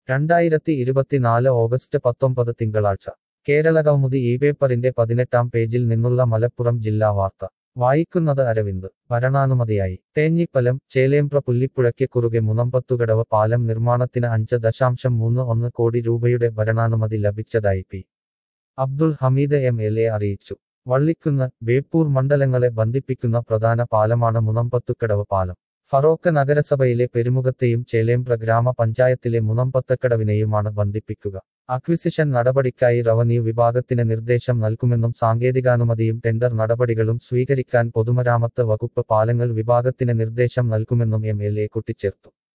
രണ്ടായിരത്തി ഇരുപത്തിനാല് ഓഗസ്റ്റ് പത്തൊമ്പത് തിങ്കളാഴ്ച കേരളകൗമുദി ഈ പേപ്പറിന്റെ പതിനെട്ടാം പേജിൽ നിന്നുള്ള മലപ്പുറം ജില്ലാ വാർത്ത വായിക്കുന്നത് അരവിന്ദ് ഭരണാനുമതിയായി തേഞ്ഞിപ്പലം ചേലേമ്പ്ര പുല്ലിപ്പുഴയ്ക്ക് കുറുകെ മുനമ്പത്തുകടവ് പാലം നിർമ്മാണത്തിന് അഞ്ച് ദശാംശം മൂന്ന് ഒന്ന് കോടി രൂപയുടെ ഭരണാനുമതി ലഭിച്ചതായി P Abdul Hameed M L A അറിയിച്ചു വള്ളിക്കുന്ന് ബേപ്പൂർ മണ്ഡലങ്ങളെ ബന്ധിപ്പിക്കുന്ന പ്രധാന പാലമാണ് മുനമ്പത്തുക്കടവ് പാലം ഫറോക്ക് നഗരസഭയിലെ പെരുമുഖത്തെയും ചേലേമ്പ്ര ഗ്രാമപഞ്ചായത്തിലെ മുനമ്പത്തക്കടവിനെയുമാണ് ബന്ധിപ്പിക്കുക അക്വിസിഷൻ നടപടിക്കായി റവന്യൂ വിഭാഗത്തിന് നിർദ്ദേശം നൽകുമെന്നും സാങ്കേതികാനുമതിയും ടെൻഡർ നടപടികളും സ്വീകരിക്കാൻ പൊതുമരാമത്ത് വകുപ്പ് പാലങ്ങൾ വിഭാഗത്തിന് നിർദ്ദേശം നൽകുമെന്നും എം എൽ എ കൂട്ടിച്ചേർത്തു